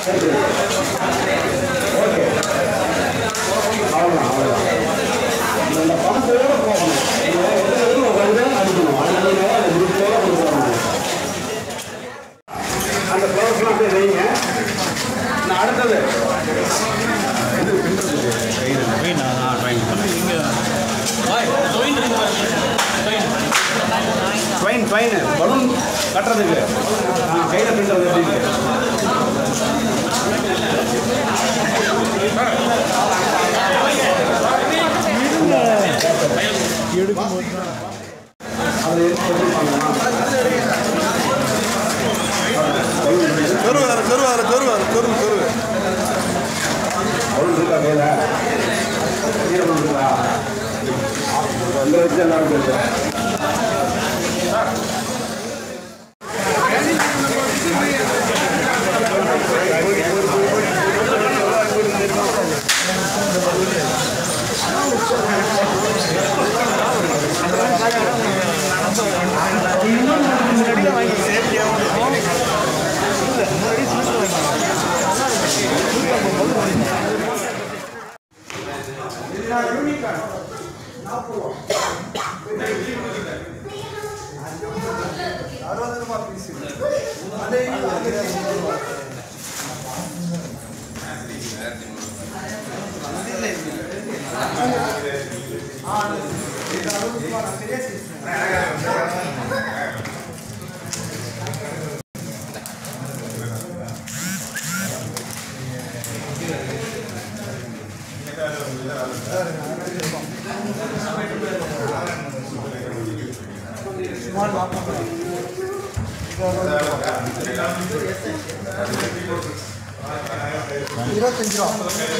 Okay அவ்வளோதான் அவ்வளோதான் இந்த பணத்தோட போகணும் இந்த இடத்துல வந்து அடிக்கணும் அதனால அந்த குரூப்போட கொடுக்கணும் அந்த ஃப்ளவர்ஸ்லாம் அப்படியே வைங்க நான் அடுத்தது ட்வைன் ட்வைன் பலூன் கட்டுறதுக்கு ஆ கையில் பின்னுறது எப்படி அது எப்படி பண்ணலாம் கருவாரு கருவாரு கருவாரு கரு கரு பலூன் இருக்கா கையில் கீழே பலூன் இருக்கா அங்கே வச்சு எல்லாரும் இருக்கு இருபத்தஞ்சு ரூபா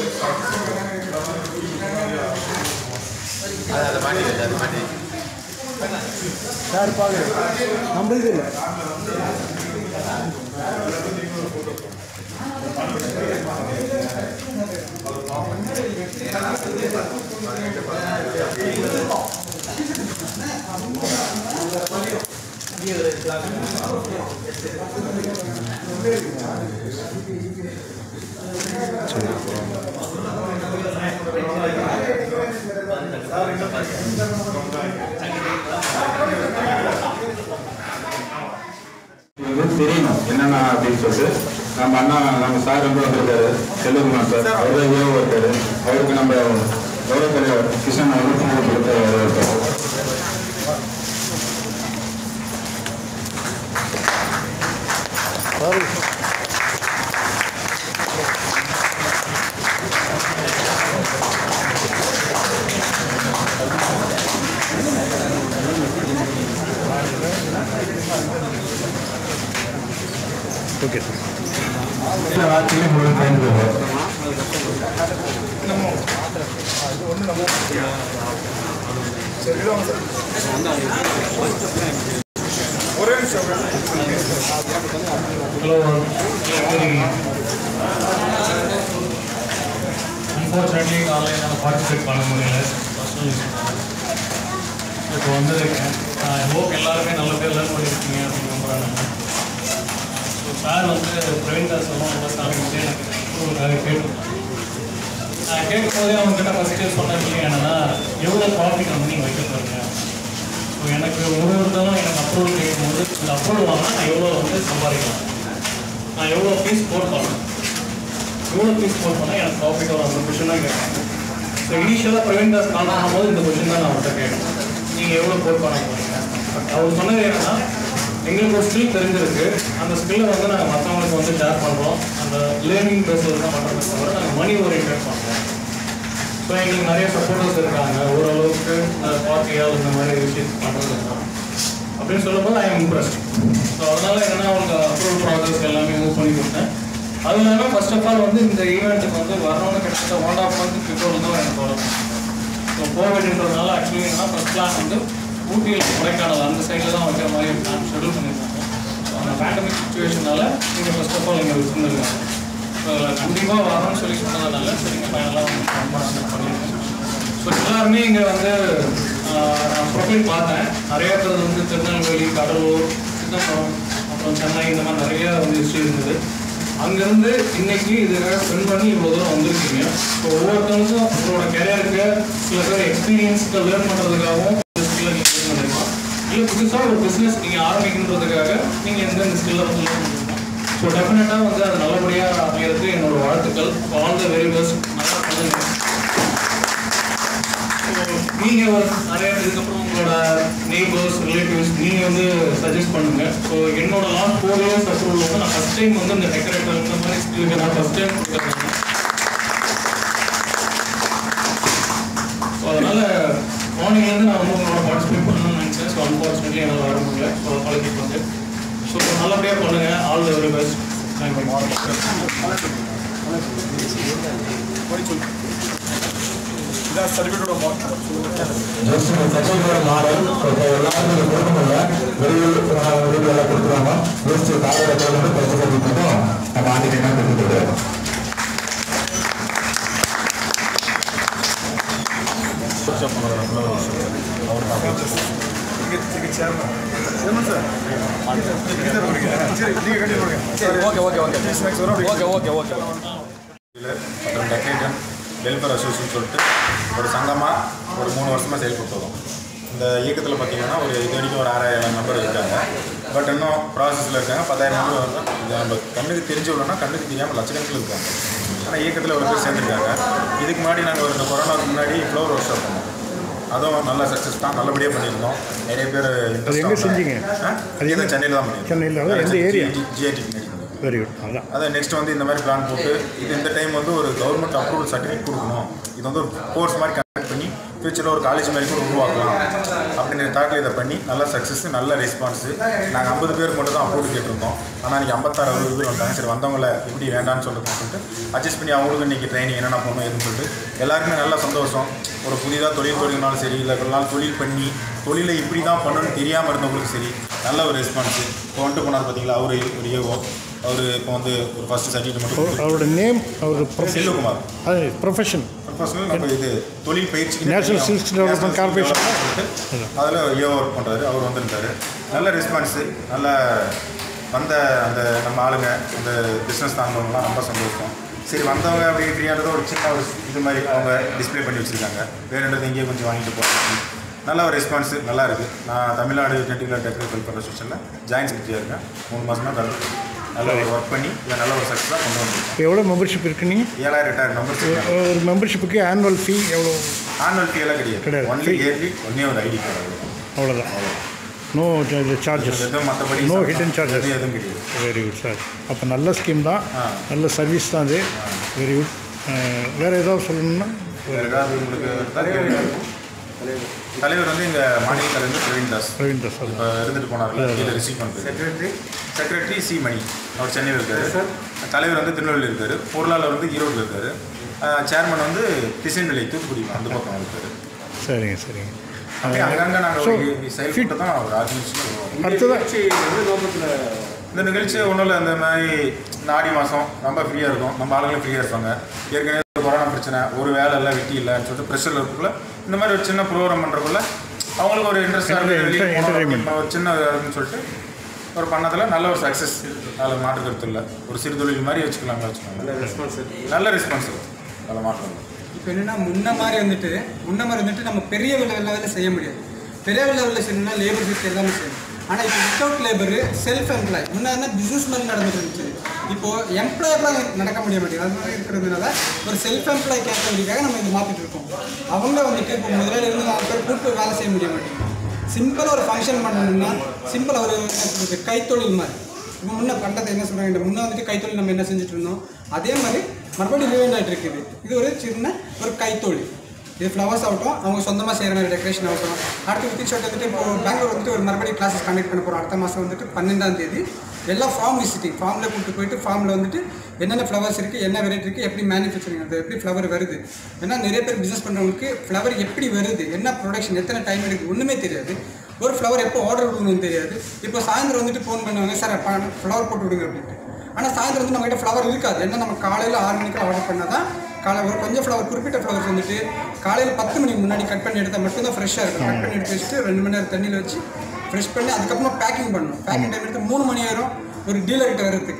யார் பாக்குறது நம்ம இது இல்லை இது வந்து தெரியணும் என்னென்ன அப்படின்னு சொல்லிட்டு நம்ம அண்ணா நம்ம சார் வந்து வந்திருக்காரு செல்வகுமார் சார் அவர் தான் ஏவோ இருக்காரு அவருக்கு நம்ம கௌரவ தலைவர் கிருஷ்ணன் வந்து பூ கொடுத்து வரவேற்கிறோம் இந்த வார்த்தையிலே முழு பயந்து ஒரே நிமிஷம் Hello, அன்ஃபார்ச்சுனேட்லி காலையில் என்னால் பார்ட்டிசிபேட் பண்ண முடியல பர்சனல் இப்போ வந்திருக்கேன் ஐ ஹோப் எல்லாருமே நல்ல பேர் லேர்ன் பண்ணியிருக்கீங்க அப்படின்னு நம்புறாங்க ஸோ சார் வந்து பிரவீன் தாஸ் எல்லாம் நல்லா ஸ்டார்டிங் வந்து எனக்கு அப்ரூவலுக்காக கேட்டிருந்தாங்க நான் கேட்கும் போதே அவங்க கிட்ட ஃபஸ்ட்டு சொன்ன விஷயம் என்னன்னா எவ்வளோ ப்ராஃபிட் வந்து நீங்கள் வைக்க போகிறீங்க ஸோ எனக்கு ஒரு ஒருத்தரும் எனக்கு அப்ரூவல் கேட்கும்போது இந்த அப்ரூவல் வாங்கினா நான் எவ்வளோ வந்து சம்பாதிக்கலாம் நான் எவ்வளோ ஃபீஸ் போட் பண்ணணும் எவ்வளோ ஃபீஸ் போட் பண்ணால் எனக்கு ப்ராஃபிட் வரும் அந்த கொஷின் தான் கேட்பேன் ஸோ இனிஷியலாக பிரவீன் தாஸ் கால் பண்ணும்போது இந்த கொஷின் தான் நான் அவர்கிட்ட கேட்கணும் நீங்கள் எவ்வளோ போட் பண்ண போகிறீங்க அவர் சொன்னது என்னன்னா எங்களுக்கு ஒரு ஸ்கில் தெரிஞ்சிருக்கு அந்த ஸ்கில்லை வந்து நாங்கள் மற்றவங்களுக்கு வந்து ஷேர் பண்ணுறோம் அந்த லேர்னிங் பேஸில் தான் பண்ணுறோம் தவிர நாங்கள் மணி ஓரியன்ட் பண்ணுறோம் ஸோ எங்களுக்கு நிறைய சப்போர்ட்டர்ஸ் இருக்காங்க ஓரளவுக்கு பார்ட்டியால் இந்த மாதிரி விஷயம் பண்ணுறது இருக்காங்க அப்படின்னு சொல்லும்போது ஐ எம் இம்ப்ரெஸ்ட் ஸோ அதனால என்னன்னா அவங்க அப்ரூவல் ப்ராசஸ் எல்லாமே மூவ் பண்ணி கொடுத்தேன் அது இல்லாமல் ஃபர்ஸ்ட் ஆஃப் ஆல் வந்து இந்த ஈவெண்ட்டுக்கு வந்து வரணும்னு கிட்டத்தட்ட ஒன் ஆஃப் மந்த் பிஃபோர் தான் எனக்கு வரும் ஸோ கோவிட்ன்றதுனால ஆக்சுவலி என்ன ஃபர்ஸ்ட் பிளான் வந்து ஊட்டியில் கொடைக்கானல் அந்த சைடில் தான் வைக்கிற மாதிரி பிளான் ஷெடியூல் பண்ணியிருக்காங்க ஸோ அந்த பேண்டமிக் சுச்சுவேஷனால நீங்கள் ஃபர்ஸ்ட் ஆஃப் ஆல் இங்கே வச்சுருந்துருக்காங்க ஸோ அதில் கண்டிப்பாக வரணும்னு சொல்லி சொன்னதுனால சரிங்க ஃபைனலாக வந்து கன்ஃபார்ம் பண்ணியிருக்கேன் ஸோ எல்லாருமே இங்கே வந்து ஆஹ், நான் ப்ரொஃபைல் பார்த்தேன் நிறைய பேர் வந்து திருநெல்வேலி கடலூர் சிதம்பரம் அப்புறம் சென்னை இந்த மாதிரி நிறைய வந்து ஹிஸ்ட்ரி இருந்தது அங்கேருந்து இன்னைக்கு இதுக்காக ஸ்பெண்ட் பண்ணி இவ்வளோ தூரம் வந்திருக்கீங்க ஸோ ஒவ்வொருத்தவங்களுக்கும் உங்களோட கேரியருக்கு சில பேர் எக்ஸ்பீரியன்ஸ்க்கு லேர்ன் பண்ணுறதுக்காகவும் இந்த ஸ்கில்லை நீங்கள் லேர்ன் பண்ணிருக்கலாம் இல்லை புதுசாக ஒரு பிஸ்னஸ் நீங்கள் ஆரம்பிக்கணுன்றதுக்காக நீங்கள் எந்தெந்த ஸ்கில்லை வந்து லேர்ன் பண்ணிருக்கலாம் ஸோ டெஃபினட்டாக வந்து அது நல்லபடியாக அமையிறதுக்கு என்னோட வாழ்த்துக்கள் ஆல் த வெரி பெஸ்ட் நல்லா பண்ணுங்க நீங்க ஒரு நிறைய இதுக்கப்புறம் உங்களோட நெய்பர்ஸ் ரிலேட்டிவ்ஸ் நீங்க வந்து சஜஸ்ட் பண்ணுங்க ஸோ என்னோட லாஸ்ட் ஃபோர் இயர்ஸ் அப்ரூவல் வந்து நான் ஃபர்ஸ்ட் டைம் வந்து இந்த டெக்கரேட்டர் இந்த மாதிரி ஸ்கில்லுக்கு நான் ஃபர்ஸ்ட் டைம் கொடுக்குறேன் ஸோ அதனால மார்னிங்லேருந்து நான் வந்து உங்களோட பார்ட்டிசிபேட் பண்ணணும்னு நினச்சேன் ஸோ அன்ஃபார்ச்சுனேட்லி என்னால் வர முடியல ஸோ அப்பாலஜி வந்து ஸோ நல்லபடியாக பண்ணுங்க ஆல் த வெரி பெஸ்ட் இதான் சர்டிஃபிகேட்டோட மார்க் ஜஸ்ட் இந்த சர்டிஃபிகேட் மாடல் இப்போ எல்லாருக்கும் கொடுக்கணும்ல வெளியூர் வெளியூர் கொடுக்குறாங்க ஜஸ்ட் காலையில் வந்து பரிசு சர்டிஃபிகேட்டும் நம்ம ஆண்டிகிட்டே கொடுத்துட்டு இங்கே இங்கே சேர்மன் சேர்மன் சார் இங்கே தான் கொடுங்க சரி நீங்கள் கட்டி கொடுங்க சரி ஓகே ஓகே ஓகே ஸ்நாக்ஸ் வரும் ஓகே ஓகே ஓகே மற்றும் டெக்ரேட்டன் வெல்ஃபேர் அசோசியேஷன் சொல்லிட்டு ஒரு சங்கமாக ஒரு மூணு வருஷமாக செயல்பட்டு வரோம் இந்த இயக்கத்தில் பார்த்தீங்கன்னா ஒரு இது வரைக்கும் ஒரு ஆறாயிரம் நம்பர் இருக்காங்க பட் இன்னும் ப்ராசஸில் இருக்காங்க பத்தாயிரம் நம்பர் வரலாம் இது நம்ம கண்ணுக்கு தெரிஞ்சவங்கன்னா கண்ணுக்கு தெரியாமல் லட்சக்கணக்கில் இருக்காங்க ஆனால் இயக்கத்தில் ஒரு பேர் சேர்ந்துருக்காங்க இதுக்கு முன்னாடி நாங்கள் ஒரு இந்த கொரோனாவுக்கு முன்னாடி ஃப்ளவர் ஒர்க் ஷாப் பண்ணோம் அதுவும் நல்ல சக்ஸஸ் தான் நல்லபடியாக பண்ணியிருந்தோம் நிறைய பேர் அது எங்க செஞ்சீங்க? அது எங்கே சென்னையில் தான் பண்ணியிருக்கோம் சென்னையில், அதாவது எந்த area? ஜிஐடி பண்ணியிருக்கோம் வெரி குட் அதான் அதான் நெக்ஸ்ட் வந்து இந்த மாதிரி பிளான் போட்டு இது இந்த டைம் வந்து ஒரு கவர்மெண்ட் அப்ரூவல் சர்டிஃபிகேட் கொடுக்கணும் இது வந்து ஒரு கோர்ஸ் மாதிரி கண்டக்ட் பண்ணி ஃபியூச்சரில் ஒரு காலேஜ் மாதிரி கூட உருவாக்கலாம் அப்படிங்கிற தாக்கில் இதை பண்ணி நல்ல சக்ஸஸ் நல்ல ரெஸ்பான்ஸு நாங்கள் ஐம்பது பேர் மட்டும் தான் அப்ரூவல் கேட்டிருந்தோம் ஆனால் இன்றைக்கி ஐம்பத்தாறு அறுபது பேர் வந்தாங்க சரி வந்தவங்கள எப்படி வேண்டாம்னு சொல்லிட்டு சொல்லிட்டு அட்ஜஸ்ட் பண்ணி அவங்களுக்கு இன்றைக்கி ட்ரைனிங் என்னென்ன பண்ணணும் எதுன்னு சொல்லிட்டு எல்லாருக்குமே நல்ல சந்தோஷம் ஒரு புதிதாக தொழில் தொடங்கினாலும் சரி இல்லை கொஞ்ச நாள் தொழில் பண்ணி தொழிலை இப்படி தான் பண்ணணும்னு தெரியாமல் இருந்தவங்களுக்கு சரி நல்ல ஒரு ரெஸ்பான்ஸு இப்போ வந்துட்டு போனார் பார்த்தீங்களா அவர் ஒரு ஏவோ அவர் இப்போ வந்து ஒரு ஃபஸ்ட்டு சர்டிஃபிகேட் மட்டும் அவர்- அவரோட நேம் அவர் ப்ரொஃபஷன் செல்வகுமார் அது ப்ரொஃபஷன் ப்ரொஃபஷனல் நம்ம இது தொழில் பயிற்சி National Skills Development Corporation. அதில் ஏஓ ஒர்க் பண்ணுறாரு அவர் வந்திருந்தாரு நல்ல ரெஸ்பான்ஸு நல்ல வந்த அந்த நம்ம ஆளுங்க அந்த பிஸ்னஸ் தாங்கவங்கலாம் ரொம்ப சந்தோஷம் சரி வந்தவங்க அப்படி ஃப்ரீயானதை ஒரு சின்ன ஒரு இது மாதிரி அவங்க டிஸ்ப்ளே பண்ணி வச்சுருக்காங்க வேணுன்றது இங்கேயே கொஞ்சம் வாங்கிட்டு போகிறாங்க நல்ல ஒரு ரெஸ்பான்ஸு நல்லா இருக்குது நான் தமிழ்நாடு டெக்னிக்கல் டெக்னிக்கல் வெல்ஃபேர் அசோசியேஷனில் ஜாயின் செக்ரட்டரியாக இருக்கேன் மூணு மாதமாக கலந்து நல்ல ஒரு ஒர்க் பண்ணி இதை நல்ல ஒரு சக்ஸஸாக கொண்டு வந்திருக்கோம் இப்போ எவ்வளோ மெம்பர்ஷிப் இருக்கு நீங்கள் ஏழாயிரம் எட்டாயிரம் நம்பர்ஸ் ஒரு மெம்பர்ஷிப்புக்கு ஆனுவல் ஃபீ எவ்வளோ ஆனுவல் ஃபீ எல்லாம் கிடையாது கிடையாது. Only Free. இயர்லி ஒன்னே ஒரு ஐடி கார்டு அவ்வளோதான் நோ சார்ஜஸ் எதுவும் மற்றபடி No hidden charges. எதுவும் எதுவும் கிடையாது வெரி குட் சார் அப்போ நல்ல ஸ்கீம் தான் ஆ. நல்ல சர்வீஸ் தான் அது வெரி குட் வேறு ஏதாவது சொல்லணும்னா வேறு ஏதாவது உங்களுக்கு இருந்தா கேளுங்க. தலைவர் வந்து எங்க மாநில தலைவர் பிரவீன் தாஸ் பிரவீன் தாஸ் சார் இப்போ இருந்துட்டு போனார்ல கீழே ரிசீவ் பண்ணுறது செக்ரட்டரி செக்ரட்டரி சி மணி அவர் சென்னையில் இருக்காரு தலைவர் வந்து திருநெல்வேலி இருக்காரு பொருளாளர் வந்து ஈரோட்டில் இருக்காரு சேர்மன் வந்து திசைநிலை தூத்துக்குடி அந்த பக்கம் இருக்காரு சரிங்க சரிங்க அப்படியே அங்கங்கே So, நாங்கள் செயல்பட்டு தான் அவர் ஆர்கனைசேஷன் அடுத்ததாக இந்த நிகழ்ச்சி ஒன்றும் இல்லை இந்த மாதிரி இந்த ஆடி மாதம் ரொம்ப ஃப்ரீயாக இருக்கும் நம்ம ஆளுங்களும் ஃப்ரீயாக இருப்பாங்க ஏற்கனவே கொரோனா பிரச்சனை ஒரு வேலை இல்லை வெட்டி இல்லைன்னு சொல்லிட்டு ப்ரெஷரில் இருக்கக்குள்ள இந்த மாதிரி ஒரு சின்ன ப்ரோக்ராம் பண்ணுறக்குள்ள அவங்களுக்கு ஒரு இன்ட்ரெஸ்டாக Enter- entertainment. ஒரு சின்ன இதுன்னு சொல்லிட்டு ஒரு பண்ணதில் நல்ல ஒரு சக்ஸஸ் அதில் மாற்று கருத்து இல்லை ஒரு சிறு தொழில் மாதிரி வச்சுக்கலாங்க வச்சுக்கோங்க நல்ல ரெஸ்பான்ஸ் அதில் மாற்றம் இல்லை இப்போ என்னன்னா முன்ன மாதிரி வந்துட்டு முன்ன மாதிரி வந்துட்டு நம்ம பெரிய லெவலில் செய்ய முடியாது பெரிய லெவலில் செய்யணும்னா லேபர் வித் எல்லாமே செய்யணும் ஆனால் இப்போ வித்தவுட் லேபர் செல்ஃப் எம்ப்ளாய் முன்னாடி பிஸ்னஸ் மாதிரி நடந்துட்டு இருந்துச்சு இப்போ எம்ப்ளாயர்லாம் நடக்க முடிய மாட்டேங்குது அது மாதிரி இருக்கிறதுனால ஒரு செல்ஃப் எம்ப்ளாய் கேட்டகரிக்காக நம்ம இது மாற்றிட்டு இருக்கோம் அவங்க வந்துட்டு இப்போ முதல்ல இருந்து நாலு பேர் கூட்டு வேலை செய்ய முடிய மாட்டேங்குது சிம்பிளாக ஒரு ஃபங்க்ஷன் பண்ணணும்னா சிம்பிளாக ஒரு என்ன சொல்றது, கைத்தொழில் மாதிரி இப்போ முன்ன பண்டத்தை என்ன சொல்கிறாங்க இந்த முன்ன வந்துட்டு கைத்தொழில் நம்ம என்ன செஞ்சுட்டு இருந்தோம் அதே மாதிரி மறுபடியும் ரிவைண்ட் ஆகிட்டு இருக்குது இது ஒரு சின்ன ஒரு கைத்தொழில் இது ஃப்ளவர்ஸ் ஆகட்டும் அவங்க சொந்தமாக செய்கிற மாதிரி டெக்கரேஷன் ஆகட்டும் அடுத்து வித்தின் ஷாட் வந்துட்டு இப்போ பெங்களூர் வந்துட்டு ஒரு மறுபடியும் கிளாஸஸ் கண்டக்ட் பண்ண போகிறோம் அடுத்த மாதம் வந்துட்டு பன்னெண்டாம் தேதி எல்லாம் ஃபார்ம் விசிட்டிங் ஃபார்மில் கூப்பிட்டு போயிட்டு ஃபார்மில் வந்துட்டு என்னென்ன ஃப்ளவர்ஸ் இருக்குது என்ன வெரைட்டி இருக்குது எப்படி மேனுஃபேக்சரிங் அது எப்படி ஃப்ளவர் வருது ஏன்னா நிறைய பேர் பிஸ்னஸ் பண்ணுறவங்களுக்கு ஃப்ளவர் எப்படி வருது என்ன ப்ரொடக்ஷன் எத்தனை டைம் எடுக்குது ஒன்றுமே தெரியாது ஒரு ஃப்ளவர் எப்போ ஆர்டர் கொடுக்கணும்னு தெரியாது இப்போ சாயந்தரம் வந்துட்டு ஃபோன் பண்ணுவாங்க சார் ஃப்ளவர் போட்டு விடுங்க அப்படின்ட்டு ஆனால் சாயந்தரம் வந்து நம்மகிட்ட ஃப்ளவர் இருக்காது ஏன்னா நம்ம காலையில் ஆறு மணிக்கு ஆர்டர் பண்ணால் தான் காலை ஒரு கொஞ்சம் ஃப்ளவர் குறிப்பிட்ட ஃப்ளவர்ஸ் வந்துட்டு காலையில் பத்து மணிக்கு முன்னாடி கட் பண்ணி எடுத்தால் மட்டும்தான் ஃப்ரெஷ்ஷாக இருக்கும் கட் பண்ணி எடுத்து வச்சுட்டு ரெண்டு மணி நேரம் தண்ணியில் வச்சு ஃப்ரெஷ் பண்ணி அதுக்கப்புறம் பேக்கிங் பண்ணணும் பேக்கிங் டைம் எடுத்து மூணு மணி நேரம் ஒரு டீலர்கிட்ட வர்றதுக்கு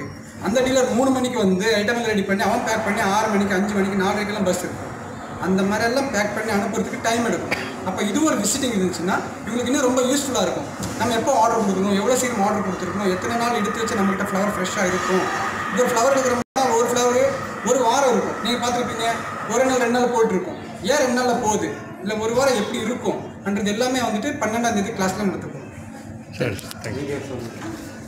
அந்த டீலர் மூணு மணிக்கு வந்து ஐட்டம் ரெடி பண்ணி அவன் பேக் பண்ணி ஆறு மணிக்கு அஞ்சு மணிக்கு நாலரைக்கெல்லாம் பஸ் இருக்கும் அந்த மாதிரி எல்லாம் பேக் பண்ணி அனுப்புறதுக்கு டைம் எடுக்கும் அப்போ இது ஒரு விசிட்டிங் இருந்துச்சுன்னா இவங்களுக்கு இன்னும் ரொம்ப யூஸ்ஃபுல்லாக இருக்கும் நம்ம எப்போ ஆர்டர் கொடுக்கணும் எவ்வளோ சீக்கிரம் ஆர்டர் கொடுத்துருக்கணும் எத்தனை நாள் எடுத்து வச்சு நம்மகிட்ட ஃப்ளவர் ஃப்ரெஷ்ஷாக இருக்கும் இப்போ ஃப்ளவர் எடுக்கிறோம்னா ஒரு ஃப்ளவர் ஒரு வாரம் இருக்கும் நீங்கள் பார்த்துருப்பீங்க ஒரு நாள் ரெண்டு நாள் போயிட்டுருக்கும் ஏன் ரெண்டு நாளில் போகுது இல்லை ஒரு வாரம் எப்படி இருக்கும் என்றது எல்லாமே வந்துட்டு பன்னெண்டாம் தேதி கிளாஸ்ல நடத்துப்போம் சரி தேங்க்யூ